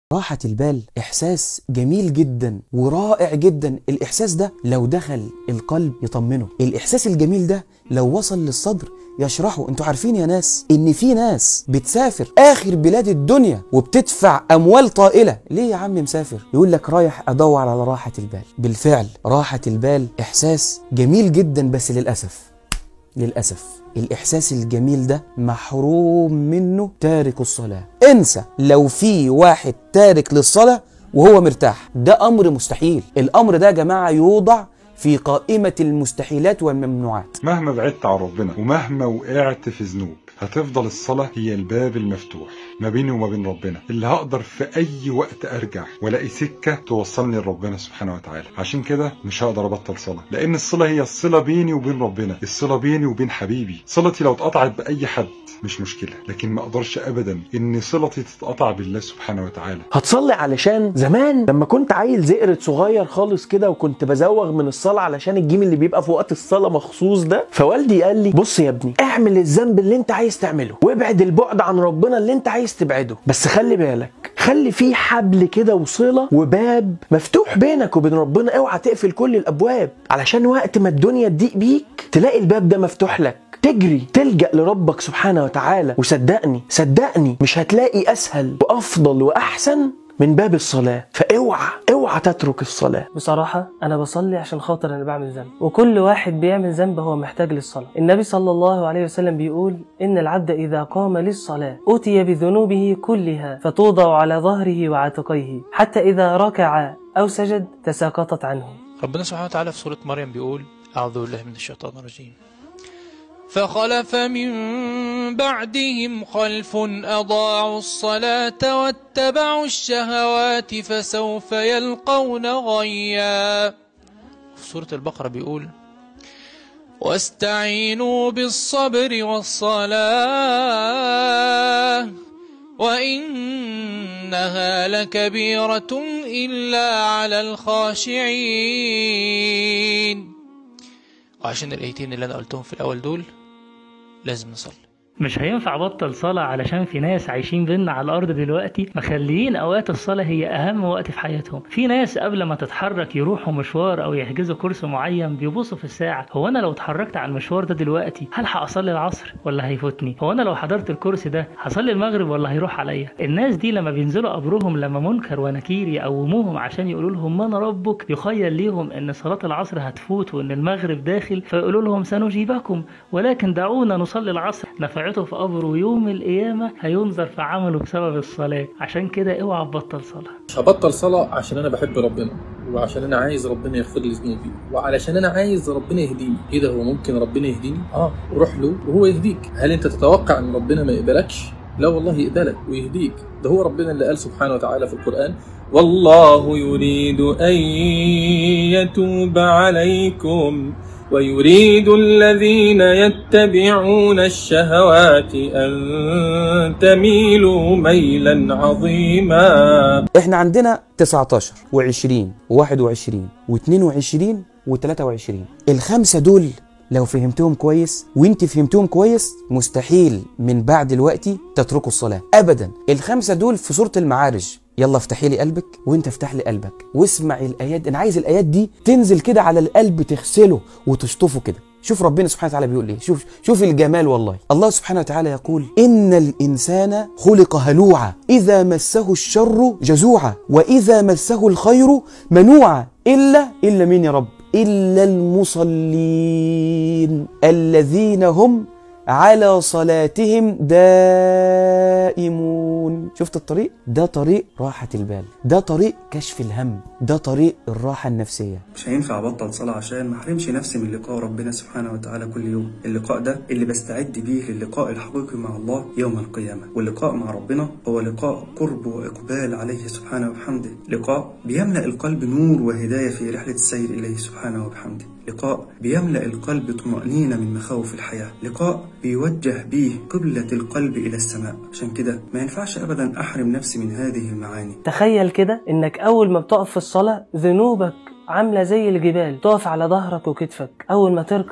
راحة البال إحساس جميل جدا ورائع جدا الإحساس ده لو دخل القلب يطمنه الإحساس الجميل ده لو وصل للصدر يشرحه انتوا عارفين يا ناس ان في ناس بتسافر اخر بلاد الدنيا وبتدفع اموال طائله ليه يا عم مسافر يقول لك رايح ادور على راحه البال بالفعل راحه البال احساس جميل جدا بس للاسف للأسف الإحساس الجميل ده محروم منه تارك الصلاة انسى لو في واحد تارك للصلاة وهو مرتاح ده أمر مستحيل الأمر ده يا جماعة يوضع في قائمة المستحيلات والممنوعات مهما بعدت عن ربنا ومهما وقعت في ذنوب هتفضل الصلاة هي الباب المفتوح ما بيني وما بين ربنا اللي هقدر في أي وقت أرجع وألاقي سكة توصلني لربنا سبحانه وتعالى عشان كده مش هقدر أبطل صلاة لأن الصلة هي الصلة بيني وبين ربنا الصلة بيني وبين حبيبي صلتي لو اتقطعت بأي حد مش مشكلة لكن ما أقدرش أبدا إن صلتي تتقطع بالله سبحانه وتعالى هتصلي علشان زمان لما كنت عيل زئرت صغير خالص كده وكنت بزوغ من الصلاه علشان الجيم اللي بيبقى في وقت الصلاه مخصوص ده فوالدي قال لي بص يا ابني اعمل الذنب اللي انت عايز تعمله وابعد البعد عن ربنا اللي انت عايز تبعده بس خلي بالك خلي في حبل كده وصله وباب مفتوح بينك وبين ربنا اوعى تقفل كل الابواب علشان وقت ما الدنيا تضيق بيك تلاقي الباب ده مفتوح لك تجري تلجأ لربك سبحانه وتعالى وصدقني صدقني مش هتلاقي أسهل وأفضل وأحسن من باب الصلاة فاوعى اوعى تترك الصلاة بصراحة أنا بصلي عشان خاطر أنا بعمل ذنب وكل واحد بيعمل ذنب هو محتاج للصلاة النبي صلى الله عليه وسلم بيقول إن العبد إذا قام للصلاة أتي بذنوبه كلها فتوضع على ظهره وعاتقيه حتى إذا ركع أو سجد تساقطت عنه ربنا سبحانه وتعالى في سورة مريم بيقول أعوذ بالله من الشيطان الرجيم فخلف من بعدهم خلف أضاعوا الصلاة واتبعوا الشهوات فسوف يلقون غيا في سورة البقرة بيقول واستعينوا بالصبر والصلاة وإنها لكبيرة إلا على الخاشعين وعشان الآيتين اللي أنا قلتهم في الأول دول لازم نصلي مش هينفع بطل صلاة علشان في ناس عايشين بينا على الأرض دلوقتي مخليين أوقات الصلاة هي أهم وقت في حياتهم في ناس قبل ما تتحرك يروحوا مشوار أو يحجزوا كورس معين بيبصوا في الساعة هو أنا لو اتحركت على المشوار ده دلوقتي هلحق أصلي العصر ولا هيفوتني هو أنا لو حضرت الكورس ده هصلي المغرب ولا هيروح عليا الناس دي لما بينزلوا قبرهم لما منكر ونكير يقوموهم عشان يقولوا لهم من ربك يخيل ليهم ان صلاة العصر هتفوت وان المغرب داخل فيقولوا لهم سنجيبكم ولكن دعونا نصلي العصر نفعته في قبره يوم القيامة هينظر في عمله بسبب الصلاة عشان كده اوعى تبطل صلاة مش هبطل صلاة عشان أنا بحب ربنا وعشان أنا عايز ربنا يغفر لي ذنوبي وعلشان أنا عايز ربنا يهديني إيه ده هو ممكن ربنا يهديني؟ آه روح له وهو يهديك هل أنت تتوقع إن ربنا ما يقبلكش؟ لا والله يقبلك ويهديك ده هو ربنا اللي قال سبحانه وتعالى في القرآن والله يريد أن يتوب عليكم ويريد الذين يتبعون الشهوات أن تميلوا ميلا عظيما احنا عندنا 19 و20 و21 و22 و23 الخمسة دول لو فهمتهم كويس وانت فهمتهم كويس مستحيل من بعد الوقت تتركوا الصلاة ابدا الخمسة دول في سورة المعارج يلا افتحي لي قلبك وانت افتح لي قلبك واسمع الايات انا عايز الايات دي تنزل كده على القلب تغسله وتشطفه كده شوف ربنا سبحانه وتعالى بيقول ايه شوف شوف الجمال والله الله سبحانه وتعالى يقول ان الانسان خلق هلوعا اذا مسه الشر جزوعا واذا مسه الخير منوعا الا الا مين يا رب الا المصلين الذين هم على صلاتهم دائمون شفت الطريق ده طريق راحة البال ده طريق كشف الهم ده طريق الراحة النفسية مش هينفع ابطل صلاه عشان ما احرمش نفسي من لقاء ربنا سبحانه وتعالى كل يوم اللقاء ده اللي بستعد بيه للقاء الحقيقي مع الله يوم القيامه واللقاء مع ربنا هو لقاء قرب واقبال عليه سبحانه وبحمده لقاء بيملا القلب نور وهدايه في رحله السير اليه سبحانه وبحمده لقاء بيملا القلب طمانينه من مخاوف الحياه لقاء بيوجه بيه قبله القلب الى السماء عشان كده ما ينفعش ابدا احرم نفسي من هذه المعاني تخيل كده إنك أول ما بتقف في الصلاة ذنوبك عاملة زي الجبال تقف على ظهرك وكتفك أول ما تركع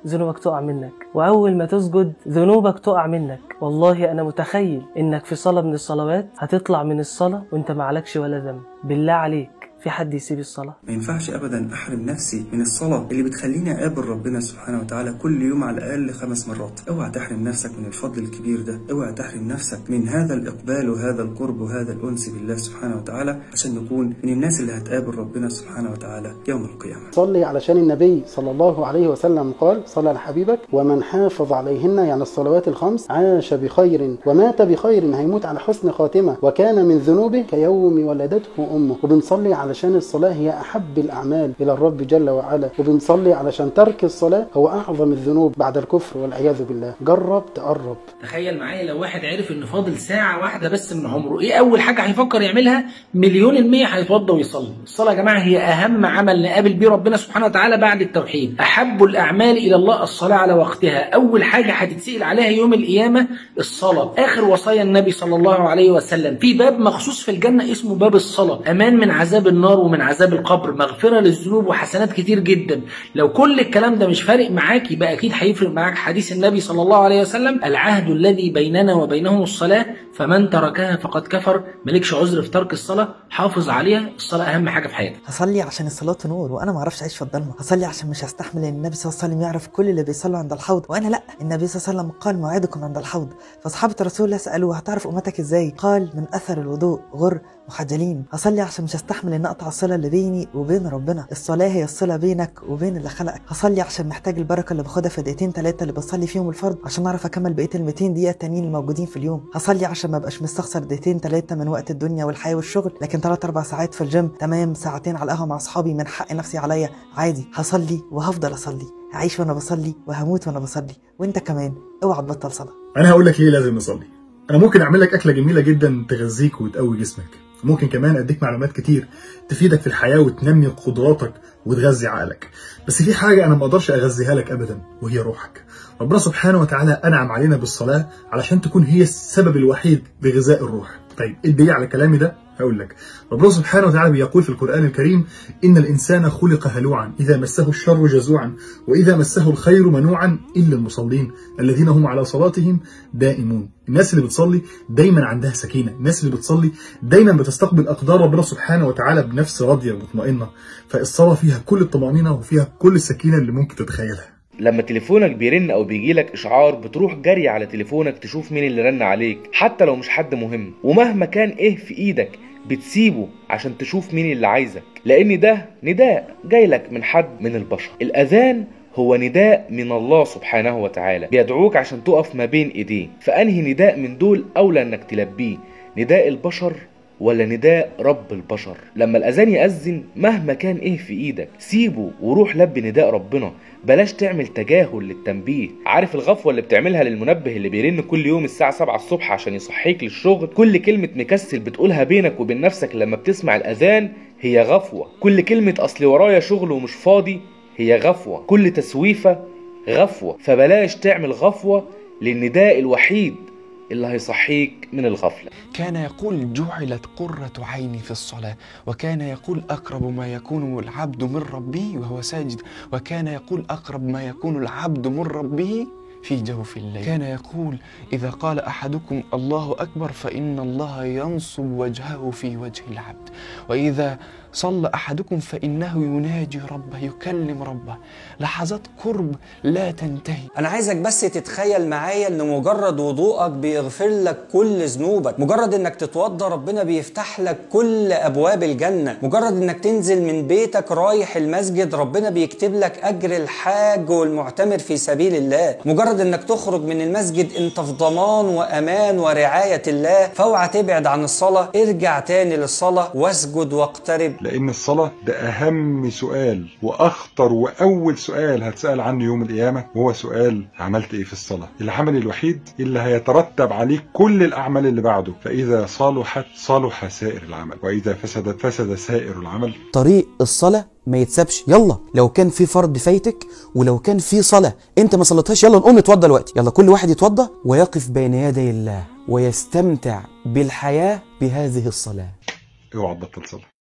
ذنوبك تقع منك واول ما تسجد ذنوبك تقع منك والله انا متخيل انك في صلاه من الصلوات هتطلع من الصلاه وانت معلكش ولا ذنب بالله عليك في حد يسيب الصلاه ما ينفعش ابدا احرم نفسي من الصلاه اللي بتخليني اقابل ربنا سبحانه وتعالى كل يوم على الاقل خمس مرات اوعى تحرم نفسك من الفضل الكبير ده اوعى تحرم نفسك من هذا الاقبال وهذا القرب وهذا الانس بالله سبحانه وتعالى عشان نكون من الناس اللي هتقابل ربنا سبحانه وتعالى يوم القيامه صلي علشان النبي صلى الله عليه وسلم قال صلى على حبيبك ومن حافظ عليهن يعني الصلوات الخمس عاش بخير ومات بخير هيموت على حسن خاتمه وكان من ذنوبه كيوم ولدته امه وبنصلي علشان الصلاه هي احب الاعمال الى الرب جل وعلا وبنصلي علشان ترك الصلاه هو اعظم الذنوب بعد الكفر والعياذ بالله جرب تقرب تخيل معايا لو واحد عرف ان فاضل ساعة واحدة بس من عمره ايه اول حاجة هيفكر يعملها مليون المية هيتوضى ويصلي الصلاة يا جماعة هي اهم عمل نقابل بيه ربنا سبحانه وتعالى بعد التوحيد احب الاعمال الى الله الصلاة على وقتها اول حاجة هتتسأل عليها يوم القيامة الصلاة اخر وصايا النبي صلى الله عليه وسلم في باب مخصوص في الجنة اسمه باب الصلاة امان من عذاب النار ومن عذاب القبر مغفرة للذنوب وحسنات كتير جدا لو كل الكلام ده مش فارق معاك يبقى اكيد هيفرق معاك حديث النبي صلى الله عليه وسلم العهد الذي بيننا وبينهم الصلاة فمن تركها فقد كفر مالكش عذر في ترك الصلاة حافظ عليها الصلاة أهم حاجة في حياتك هصلي عشان الصلاة نور وانا ما اعرفش اعيش في الضلمه هصلي عشان مش هستحمل ان النبي صلى الله عليه وسلم يعرف كل اللي بيصلوا عند الحوض وانا لا النبي صلى الله عليه وسلم قال موعدكم عند الحوض فاصحابه الرسول الله سالوه هتعرف امتك ازاي قال من اثر الوضوء غر محجلين هصلي عشان مش هستحمل ان اقطع الصله اللي بيني وبين ربنا الصلاه هي الصله بينك وبين اللي خلقك هصلي عشان محتاج البركه اللي باخدها في دقيقتين ثلاثه اللي بصلي فيهم الفرض عشان اعرف اكمل بقيه ال 200 دقيقه التانيين الموجودين في اليوم هصلي عشان ما ابقاش مستخسر دقيقتين ثلاثه من وقت الدنيا والحياه والشغل لكن ثلاث اربع ساعات في الجيم تمام ساعتين على القهوه مع اصحابي من حق نفسي عليا عادي هصلي وهفضل اصلي هعيش وانا بصلي وهموت وانا بصلي وانت كمان اوعى تبطل صلاه انا هقول لك ليه لازم نصلي انا ممكن اعمل لك اكله جميله جدا تغذيك وتقوي جسمك ممكن كمان اديك معلومات كتير تفيدك في الحياه وتنمي قدراتك وتغذي عقلك بس في حاجه انا ما اقدرش اغذيها لك ابدا وهي روحك ربنا سبحانه وتعالى انعم علينا بالصلاه علشان تكون هي السبب الوحيد لغذاء الروح طيب ايه الدليل على كلامي ده هقول لك ربنا سبحانه وتعالى بيقول في القرآن الكريم إن الإنسان خلق هلوعا إذا مسه الشر جزوعا وإذا مسه الخير منوعا إلا المصلين الذين هم على صلاتهم دائمون الناس اللي بتصلي دايما عندها سكينة الناس اللي بتصلي دايما بتستقبل أقدار ربنا سبحانه وتعالى بنفس راضية ومطمئنة فالصلاة فيها كل الطمأنينة وفيها كل السكينة اللي ممكن تتخيلها لما تليفونك بيرن او بيجيلك اشعار بتروح جري على تليفونك تشوف مين اللي رن عليك حتى لو مش حد مهم ومهما كان ايه في ايدك بتسيبه عشان تشوف مين اللي عايزك لان ده نداء جايلك من حد من البشر الاذان هو نداء من الله سبحانه وتعالى بيدعوك عشان تقف ما بين ايديه فانهي نداء من دول اولى انك تلبيه نداء البشر ولا نداء رب البشر لما الاذان ياذن مهما كان ايه في ايدك سيبه وروح لبي نداء ربنا بلاش تعمل تجاهل للتنبيه عارف الغفوه اللي بتعملها للمنبه اللي بيرن كل يوم الساعه 7 الصبح عشان يصحيك للشغل كل كلمه مكسل بتقولها بينك وبين نفسك لما بتسمع الاذان هي غفوه كل كلمه اصل ورايا شغل ومش فاضي هي غفوه كل تسويفه غفوه فبلاش تعمل غفوه للنداء الوحيد اللي هيصحيك من الغفله كان يقول جعلت قرة عيني في الصلاة وكان يقول أقرب ما يكون العبد من ربه وهو ساجد وكان يقول أقرب ما يكون العبد من ربه في جوف الليل كان يقول إذا قال أحدكم الله أكبر فإن الله ينصب وجهه في وجه العبد وإذا صلى أحدكم فإنه يناجي ربه يكلم ربه لحظات قرب لا تنتهي أنا عايزك بس تتخيل معايا إن مجرد وضوءك بيغفر لك كل ذنوبك مجرد إنك تتوضى ربنا بيفتح لك كل أبواب الجنة مجرد إنك تنزل من بيتك رايح المسجد ربنا بيكتب لك أجر الحاج والمعتمر في سبيل الله مجرد إنك تخرج من المسجد أنت في ضمان وأمان ورعاية الله فاوعى تبعد عن الصلاة ارجع تاني للصلاة واسجد واقترب لأن الصلاة ده أهم سؤال وأخطر وأول سؤال هتسأل عنه يوم القيامة وهو سؤال عملت إيه في الصلاة العمل الوحيد اللي هيترتب عليه كل الأعمال اللي بعده فإذا صلحت صلح سائر العمل وإذا فسدت فسد سائر العمل طريق الصلاة ما يتسابش يلا لو كان في فرض فايتك ولو كان في صلاة انت ما صليتهاش يلا نقوم نتوضى دلوقتي يلا كل واحد يتوضى ويقف بين يدي الله ويستمتع بالحياة بهذه الصلاة اوعى تبطل صلاة